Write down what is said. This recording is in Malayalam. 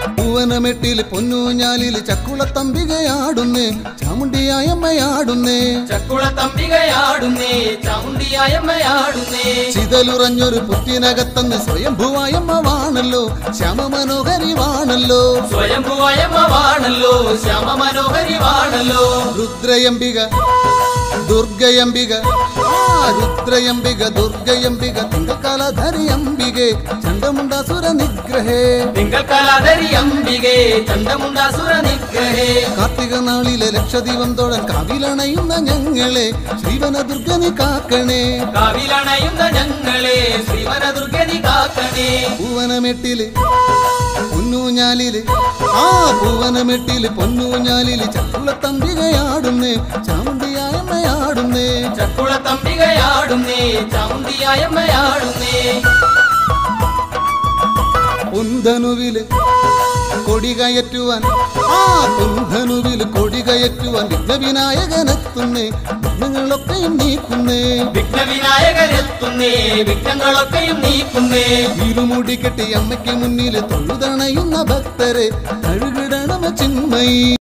പൂവനമെട്ടിൽ പൊന്നൂഞ്ഞാലിൽ ചക്കുളത്തമ്പികയാടുന്നേ ചാമുണ്ടിയായമ്മയാടുന്നേ ചക്കുളത്തമ്പികയാടുന്നേ ചാമുണ്ടിയായമ്മയാടുന്നേ ചിതലുറഞ്ഞൊരു പുറ്റിനകത്തന്ന് സ്വയംഭുവായമ്മവാണല്ലോ ശ്യാമമനോഹരിവാണല്ലോ സ്വയംഭുവയമ്മവാണല്ലോ ശ്യാമ മനോഹരിവാണല്ലോ രുദ്രയംബിക ദുർഗയംബിക ആ രുദ്രയംബിക ദുർഗയംബിക തിങ്കക്കാലധരി അംബികെ ചണ്ടമുണ്ടാസുര നിഗ്രഹേ തിങ്കൾ കലാധരി അംബികേ ചണ്ടമുണ്ടാസുര നിഗ്രഹേ കാർത്തിക നാളിലെ ലക്ഷദീപം തൊഴൻ കാവിലണയുന്ന ഞങ്ങളെ ശ്രീവന ദുർഗനി കാക്കണേ കാവിലണയുന്ന ഞങ്ങളെ ശ്രീവനദുർഗതി കാക്കണേ പൂവനമെട്ടില് പൊന്നൂഞ്ഞാലില് ആ പൂവനമെട്ടില് പൊന്നൂഞ്ഞാലില് ചക്കുളത്തമ്പികയാടുന്നേ ചാമുണ്ടിയായമ്മയാടുന്നേ ചക്കുളത്തമ്പികയാടുന്നേ ചാമുണ്ടിയായമ്മയാടുന്നേ പൊന്തനുവില് കൊടി കയറ്റുവാൻ ആ പൊന്തനുവില് കൊടി കയറ്റുവാൻ വിഘ്നവിനായകനെത്തുന്നേ വിഘ്നങ്ങളൊക്കെയും നീക്കുന്നേ വിഘ്നവിനായകരെത്തുന്നേ വിഘ്നങ്ങളൊക്കെയും നീക്കുന്നേ ഇരുമുടി കെട്ടി അമ്മയ്ക്ക് മുന്നിൽ തൊഴുതണയുന്ന ഭക്തരെ തഴുകിടണമ ചിന്മയി